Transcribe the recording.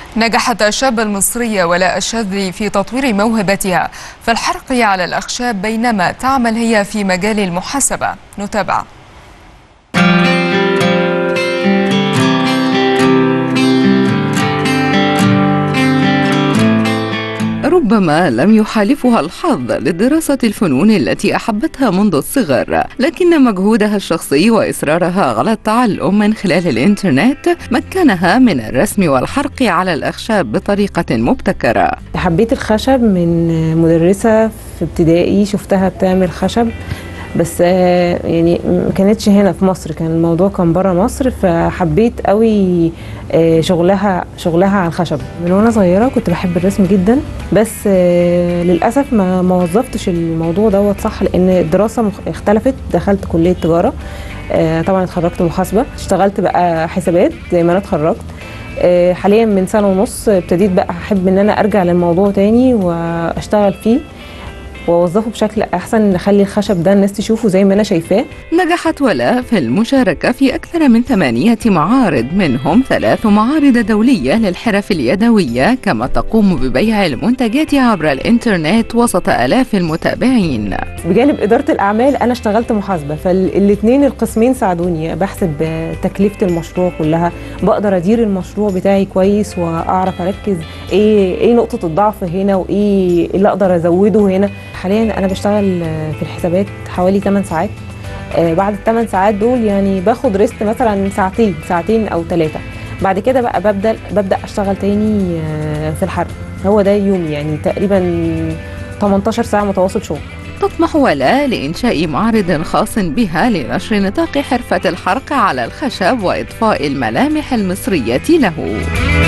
نجحت الشابة المصرية ولاء الشاذلي في تطوير موهبتها في الحرق على الأخشاب بينما تعمل هي في مجال المحاسبة نتابع ربما لم يحالفها الحظ لدراسة الفنون التي أحبتها منذ الصغر لكن مجهودها الشخصي وإصرارها على التعلم من خلال الإنترنت مكنها من الرسم والحرق على الأخشاب بطريقة مبتكرة حبيت الخشب من مدرسة في ابتدائي شفتها بتعمل خشب بس آه، يعني ما كانتش هنا في مصر كان الموضوع كان بره مصر فحبيت قوي آه، شغلها شغلها على الخشب من وانا صغيره كنت بحب الرسم جدا بس آه، للاسف ما ما وظفتش الموضوع دوت صح لان الدراسه مخ- اختلفت دخلت كليه تجاره طبعا اتخرجت محاسبه اشتغلت بقى حسابات زي ما انا اتخرجت حاليا من سنه ونص ابتديت بقى احب ان انا ارجع للموضوع تاني واشتغل فيه واوظفه بشكل احسن نخلي الخشب ده الناس تشوفه زي ما انا شايفاه نجحت ولاء في المشاركة في أكثر من ثمانية معارض منهم ثلاث معارض دولية للحرف اليدوية كما تقوم ببيع المنتجات عبر الإنترنت وسط آلاف المتابعين بجانب اداره الاعمال انا اشتغلت محاسبه فالاثنين القسمين ساعدوني بحسب تكلفه المشروع كلها بقدر ادير المشروع بتاعي كويس واعرف اركز ايه ايه نقطه الضعف هنا وايه اللي اقدر ازوده هنا حاليا انا بشتغل في الحسابات حوالي 8 ساعات آه، بعد الثمان ساعات دول يعني باخد ريست مثلا ساعتين ساعتين او ثلاثه بعد كده بقى ببدا ببدا اشتغل تاني آه، في الحرب هو ده يومي يعني تقريبا 18 ساعه متواصل شغل تطمح ولاء لإنشاء معرض خاص بها لنشر نطاق حرفة الحرق على الخشب وإضفاء الملامح المصرية له